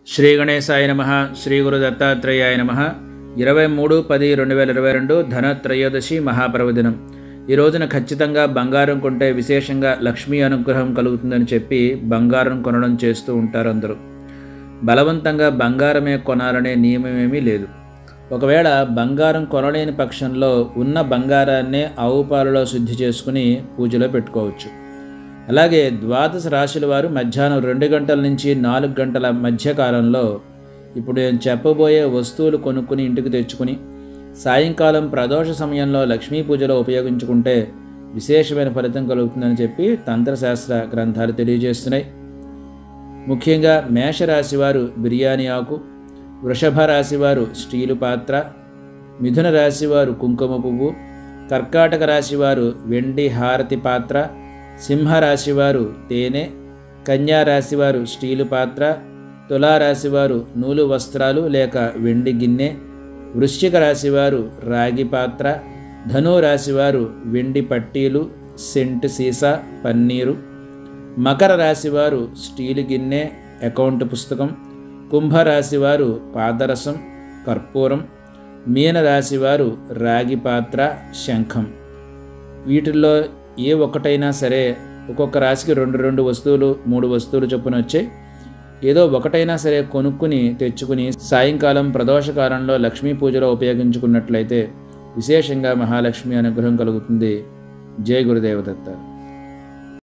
శ్రీ గణేశాయ నమ శ్రీ గురు దత్తాత్రేయాయ నమ ఇరవై మూడు పది రెండు వేల ఇరవై రెండు ధనత్రయోదశి మహాపర్వదినం ఈ రోజున ఖచ్చితంగా బంగారం కొంటే విశేషంగా లక్ష్మీ అనుగ్రహం కలుగుతుందని చెప్పి బంగారం కొనడం చేస్తూ ఉంటారు అందరూ బలవంతంగా బంగారమే కొనాలనే నియమమేమీ లేదు ఒకవేళ బంగారం కొనలేని పక్షంలో ఉన్న బంగారాన్నే ఆవు పాలలో శుద్ధి చేసుకుని పూజలో పెట్టుకోవచ్చు అలాగే ద్వాదశ రాశుల వారు మధ్యాహ్నం రెండు గంటల నుంచి నాలుగు గంటల మధ్య కాలంలో ఇప్పుడు నేను చెప్పబోయే వస్తువులు కొనుక్కుని ఇంటికి తెచ్చుకుని సాయంకాలం ప్రదోష సమయంలో లక్ష్మీ పూజలో ఉపయోగించుకుంటే విశేషమైన ఫలితం కలుగుతుందని చెప్పి తంత్రశాస్త్ర గ్రంథాలు తెలియజేస్తున్నాయి ముఖ్యంగా మేషరాశి వారు బిర్యానీ ఆకు వృషభ రాశి వారు స్టీలు పాత్ర మిథున రాశి వారు కుంకుమ పువ్వు కర్కాటక రాశి వారు వెండి హారతి పాత్ర సింహరాశి వారు తేనె కన్యా రాశి వారు స్టీలు పాత్ర తులారాశి వారు నూలు వస్త్రాలు లేక వెండి గిన్నె వృశ్చిక రాశి వారు రాగి పాత్ర ధను రాశి వారు వెండి పట్టీలు సెంట్ సీసా పన్నీరు మకర రాశి వారు స్టీలు గిన్నె అకౌంట్ పుస్తకం కుంభరాశి వారు పాదరసం కర్పూరం మీనరాశి వారు రాగి పాత్ర శంఖం వీటిల్లో ఏ ఒక్కటైనా సరే ఒక్కొక్క రాశికి రెండు రెండు వస్తువులు మూడు వస్తువులు చొప్పున వచ్చాయి ఏదో ఒకటైనా సరే కొనుక్కుని తెచ్చుకుని సాయంకాలం ప్రదోషకాలంలో లక్ష్మీ పూజలో ఉపయోగించుకున్నట్లయితే విశేషంగా మహాలక్ష్మి అనుగ్రహం కలుగుతుంది జయ గురుదేవదత్త